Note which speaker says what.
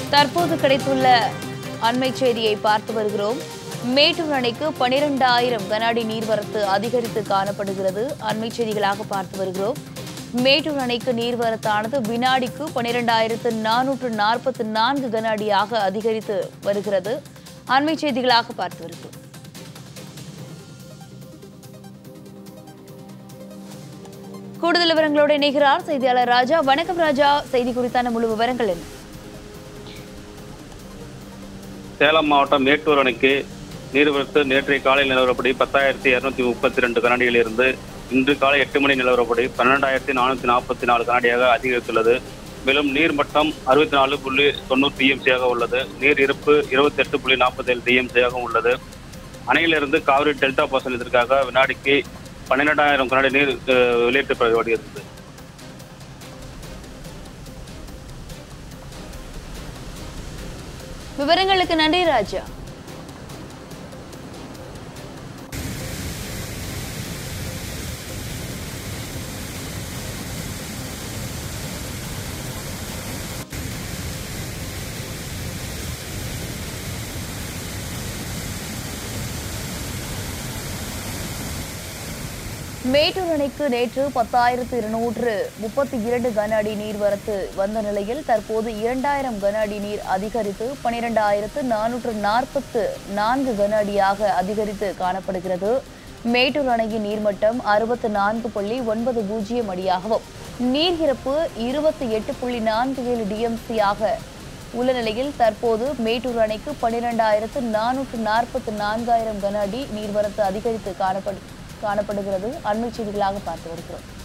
Speaker 1: தற்போது கிடைத்துள்ள அண்மை செய்தியை பார்த்து வருகிறோம் மேட்டூர் அணைக்கு பனிரெண்டாயிரம் கன அடி நீர்வரத்து அதிகரித்து காணப்படுகிறது அண்மை செய்திகளாக பார்த்து வருகிறோம் மேட்டூர் அணைக்கு நீர்வரத்தானது வினாடிக்கு பனிரெண்டாயிரத்து நானூற்று நாற்பத்தி நான்கு கன அடியாக அதிகரித்து வருகிறது அண்மை செய்திகளாக பார்த்து வருகிறோம் கூடுதல் விவரங்களோடு இணைகிறார் செய்தியாளர் ராஜா வணக்கம் ராஜா செய்தி குறித்தான முழு விவரங்கள் என்ன
Speaker 2: சேலம் மாவட்டம் மேட்டூர் அணைக்கு நீர்வரத்து நேற்றைய காலை நிலவரப்படி பத்தாயிரத்தி இருநூத்தி முப்பத்தி ரெண்டு கனடியில் இருந்து இன்று காலை எட்டு மணி நிலவரப்படி பன்னெண்டாயிரத்தி நானூத்தி நாற்பத்தி நாலு கனடியாக அதிகரித்துள்ளது மேலும் நீர்மட்டம் அறுபத்தி நாலு புள்ளி தொண்ணூறு டிஎம்சியாக உள்ளது நீர் இருப்பு இருபத்தி எட்டு புள்ளி நாற்பத்தி ஏழு டிஎம்சியாக உள்ளது அணையிலிருந்து காவிரி டெல்டா பாசனத்திற்காக வினாடிக்கு பன்னிரெண்டாயிரம் கனடி நீர் அஹ், வெளியேற்றப்படுகிறது
Speaker 1: விவரங்களுக்கு நன்றி ராஜா மேட்டூர் அணைக்கு நேற்று பத்தாயிரத்து இருநூற்று முப்பத்தி இரண்டு கன அடி நீர்வரத்து வந்த நிலையில் தற்போது இரண்டாயிரம் கன அடி நீர் அதிகரித்து பனிரெண்டாயிரத்து நானூற்று நாற்பத்து நான்கு கன அடியாக அதிகரித்து காணப்படுகிறது மேட்டூர் அணையின் நீர்மட்டம் அறுபத்து நான்கு புள்ளி ஒன்பது பூஜ்ஜியம் அடியாகவும் நீர் இருப்பு இருபத்தி எட்டு புள்ளி நான்கு ஏழு டிஎம்சியாக உள்ள நிலையில் தற்போது மேட்டூர் அணைக்கு பன்னிரெண்டாயிரத்து நானூற்று நாற்பத்து நான்காயிரம் கன அடி நீர்வரத்து அதிகரித்து காணப்படு காணப்படுகிறது அண்மை செய்திகளாக பார்த்து வருகிறோம்